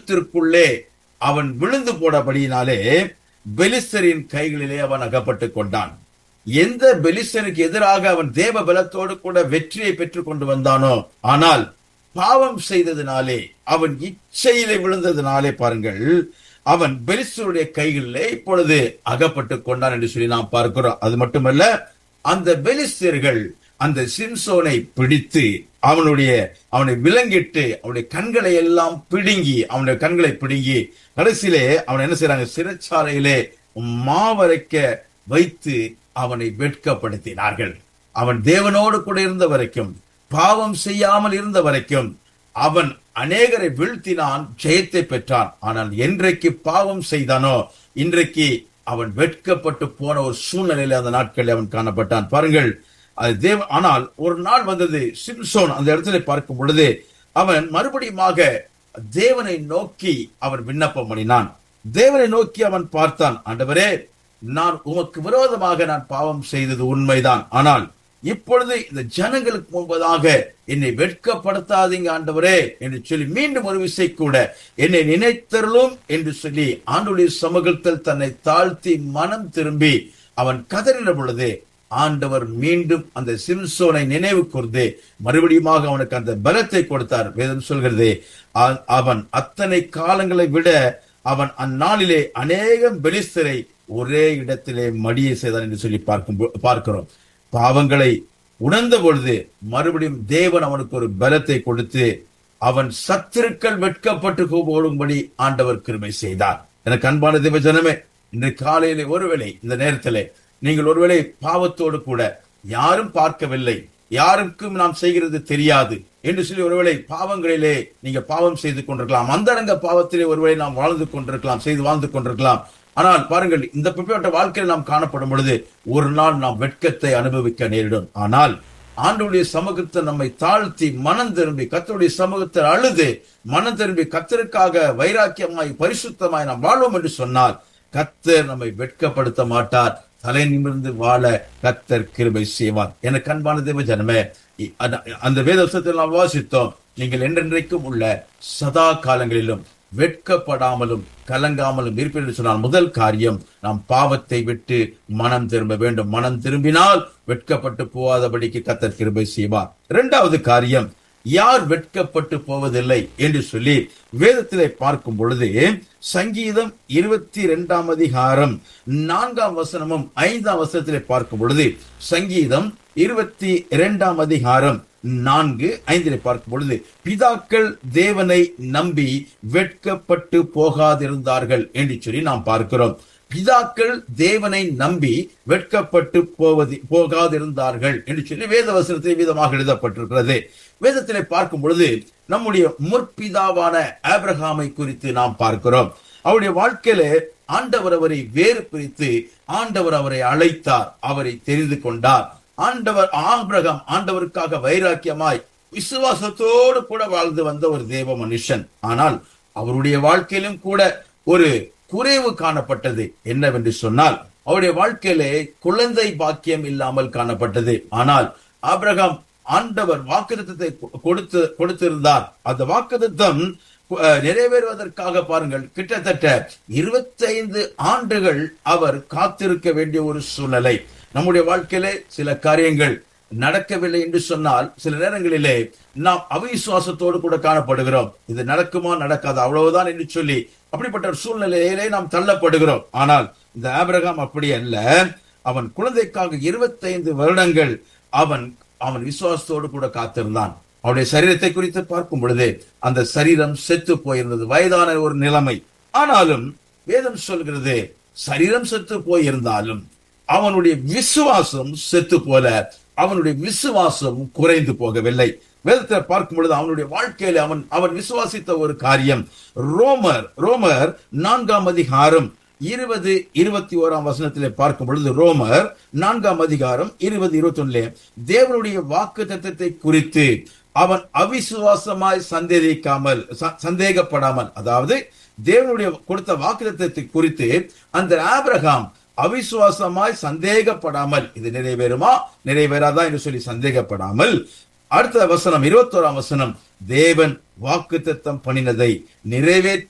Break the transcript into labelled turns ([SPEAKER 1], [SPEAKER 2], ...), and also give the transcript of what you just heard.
[SPEAKER 1] ஆழத்திற்குள்ளே அவன் விழுந்து போனபடியினாலே பெலிஸ்தரின் கைகளிலே அவன் அகப்பட்டுக் கொண்டான் எந்த பெலிஸ்தனுக்கு எதிராக அவன் தேவ பலத்தோடு கூட வெற்றியை பெற்றுக் கொண்டு வந்தானோ ஆனால் பாவம் செய்ததினாலே அவன் இச்சையிலே விழுந்ததினாலே பாருங்கள் அவன் பெலிஸ்தருடைய கைகளிலே இப்பொழுது அகப்பட்டுக் கொண்டான் என்று சொல்லி நாம் பார்க்கிறோம் அது மட்டுமல்ல அந்த பெலிஸ்தர்கள் அந்த சிம்சோனை பிடித்து அவனுடைய அவனை விலங்கிட்டு அவனுடைய கண்களை எல்லாம் பிடுங்கி அவனுடைய கண்களை பிடுங்கி கடைசியிலே அவன் என்ன செய்யறாங்க சிறைச்சாலையிலே மாவரைக்க வைத்து அவனை வெட்கப்படுத்தினார்கள் அவன் தேவனோடு கூட இருந்த வரைக்கும் பாவம் செய்யாமல் இருந்த வரைக்கும் அவன் அநேகரை வீழ்த்தினான் ஜெயத்தை பெற்றான் ஆனால் என்றைக்கு பாவம் செய்தானோ இன்றைக்கு அவன் வெட்கப்பட்டு போன ஒரு சூழ்நிலையில அந்த நாட்களில் அவன் காணப்பட்டான் பாருங்கள் அது தேவ ஆனால் ஒரு நாள் வந்தது சிம்சோன் அந்த இடத்துல பார்க்கும் பொழுது அவன் மறுபடியுமாக தேவனை நோக்கி அவன் விண்ணப்பம் பண்ணினான் தேவனை நோக்கி அவன் பார்த்தான் ஆண்டவரே நான் உமக்கு விரோதமாக நான் பாவம் செய்தது உண்மைதான் ஆனால் இப்பொழுது இந்த ஜனங்களுக்கு முன்பதாக என்னை வெட்கப்படுத்தாதீங்க ஆண்டவரே என்று சொல்லி மீண்டும் ஒரு விசை கூட என்னை நினைத்தருளும் என்று சொல்லி ஆண்டுடைய சமூகத்தில் தன்னை தாழ்த்தி மனம் திரும்பி அவன் கதறின பொழுது ஆண்டவர் மீண்டும் அந்த சிம்சோனை நினைவு கூர்ந்து மறுபடியுமாக அவனுக்கு அந்த பலத்தை கொடுத்தார் வேதம் சொல்கிறது அ- அவன் அத்தனை காலங்களை விட அவன் அந்நாளிலே அநேகம் பெலிஸ்தரை ஒரே இடத்திலே மடியை செய்தான் என்று சொல்லி பார்க்கும் பொ- பார்க்கிறோம் பாவங்களை உணர்ந்த பொழுது மறுபடியும் தேவன் அவனுக்கு ஒரு பலத்தை கொடுத்து அவன் சத்துருக்கள் வெட்கப்பட்டு போடும்படி ஆண்டவர் கிருபை செய்தார் எனக்கு அன்பான தேவ ஜனமே இன்று காலையிலே ஒருவேளை இந்த நேரத்திலே நீங்கள் ஒருவேளை பாவத்தோடு கூட யாரும் பார்க்கவில்லை யாருக்கும் நாம் செய்கிறது தெரியாது என்று சொல்லி ஒருவேளை பாவங்களிலே நீங்க பாவம் செய்து கொண்டிருக்கலாம் அந்தரங்க பாவத்திலே ஒருவேளை நாம் வாழ்ந்து கொண்டிருக்கலாம் செய்து வாழ்ந்து கொண்டிருக்கலாம் ஆனால் பாருங்கள் இந்த பிற்பட்ட வாழ்க்கையில் நாம் காணப்படும் பொழுது ஒரு நாள் நாம் வெட்கத்தை அனுபவிக்க நேரிடும் ஆனால் ஆண்டுடைய சமூகத்தை நம்மை தாழ்த்தி மனம் திரும்பி கத்தருடைய சமூகத்தில் அழுது மனம் திரும்பி கத்தருக்காக வைராக்கியமாய் பரிசுத்தமாய் நாம் வாழ்வோம் என்று சொன்னால் கத்தர் நம்மை வெட்கப்படுத்த மாட்டார் தலை நிமிர்ந்து வாழ கத்தர் கிருபை செய்வார் எனக்கு அன்பான தேவ ஜனமே இ- அந்த- அந்த வேதத்தில் நாம் வாசித்தோம் நீங்கள் என்றென்றைக்கும் உள்ள சதா காலங்களிலும் வெட்கப்படாமலும் கலங்காமலும் இருப்பீர்கள் என்று சொன்னால் முதல் காரியம் நாம் பாவத்தை விட்டு மனம் திரும்ப வேண்டும் மனம் திரும்பினால் வெட்கப்பட்டு போகாதபடிக்கு கத்தர் கிருபை செய்வார் இரண்டாவது காரியம் யார் வெட்கப்பட்டு போவதில்லை என்று சொல்லி வேதத்திலே பார்க்கும் பொழுது சங்கீதம் இருபத்தி இரண்டாம் அதிகாரம் நான்காம் வசனமும் ஐந்தாம் வசனத்திலே பார்க்கும் பொழுது சங்கீதம் இருபத்தி இரண்டாம் அதிகாரம் நான்கு ஐந்திலே பார்க்கும் பொழுது பிதாக்கள் தேவனை நம்பி வெட்கப்பட்டு போகாதிருந்தார்கள் என்று சொல்லி நாம் பார்க்கிறோம் பிதாக்கள் தேவனை நம்பி வெட்கப்பட்டு போவது போகாதிருந்தார்கள் என்று சொல்லி வேத வசனத்தில் விதமாக எழுதப்பட்டிருக்கிறது வேதத்திலே பார்க்கும் பொழுது நம்முடைய முற்பிதாவான ஆபிரகாமை குறித்து நாம் பார்க்கிறோம் அவருடைய வாழ்க்கையிலே ஆண்டவர் அவரை வேறு பிரித்து ஆண்டவர் அவரை அழைத்தார் அவரை தெரிந்து கொண்டார் ஆண்டவர் ஆபிரகாம் ஆண்டவருக்காக வைராக்கியமாய் விசுவாசத்தோடு கூட வாழ்ந்து வந்த ஒரு தேவ மனுஷன் ஆனால் அவருடைய வாழ்க்கையிலும் கூட ஒரு குறைவு காணப்பட்டது என்னவென்று சொன்னால் அவருடைய வாழ்க்கையிலே குழந்தை பாக்கியம் இல்லாமல் காணப்பட்டது ஆனால் ஆபிரகாம் ஆண்டவர் வாக்குத்தத்தை கொடுத்து கொடுத்திருந்தார் அந்த வாக்குத்தம் நிறைவேறுவதற்காக பாருங்கள் கிட்டத்தட்ட இருபத்தைந்து ஆண்டுகள் அவர் காத்திருக்க வேண்டிய ஒரு சூழ்நிலை நம்முடைய வாழ்க்கையிலே சில காரியங்கள் நடக்கவில்லை என்று சொன்னால் சில நேரங்களிலே நாம் அவிசுவாசத்தோடு கூட காணப்படுகிறோம் இது நடக்குமா நடக்காது அவ்வளவுதான் என்று சொல்லி அப்படிப்பட்ட ஒரு சூழ்நிலையிலே நாம் தள்ளப்படுகிறோம் ஆனால் இந்த ஆபிரகாம் அப்படி அல்ல அவன் குழந்தைக்காக இருபத்தைந்து வருடங்கள் அவன் அவன் விசுவாசத்தோடு கூட காத்திருந்தான் அவனுடைய சரீரத்தை குறித்து பார்க்கும் பொழுது அந்த சரீரம் செத்து போயிருந்தது வயதான ஒரு நிலைமை ஆனாலும் வேதம் சொல்கிறது சரீரம் செத்து போயிருந்தாலும் அவனுடைய விசுவாசம் செத்து போல அவனுடைய விசுவாசம் குறைந்து போகவில்லை வேதத்தை பார்க்கும் பொழுது அவனுடைய வாழ்க்கையில அவன் அவன் விசுவாசித்த ஒரு காரியம் ரோமர் ரோமர் நான்காம் அதிகாரம் இருபது இருபத்தி ஓராம் வசனத்திலே பார்க்கும் பொழுது ரோமர் நான்காம் அதிகாரம் இருபது இருபத்தி ஒன்னுல தேவனுடைய வாக்கு தத்தத்தை குறித்து அவன் அவிசுவாசமாய் சந்தேகிக்காமல் சந்தேகப்படாமல் அதாவது தேவனுடைய கொடுத்த வாக்குத்தத்தை குறித்து அந்த ஆபிரகாம் அவிசுவாசமாய் சந்தேகப்படாமல் இது நிறைவேறுமா நிறைவேறாதா என்று சொல்லி சந்தேகப்படாமல் அடுத்த வசனம் இருபத்தோராம் வசனம் தேவன் வாக்கு தத்தம் பண்ணினதை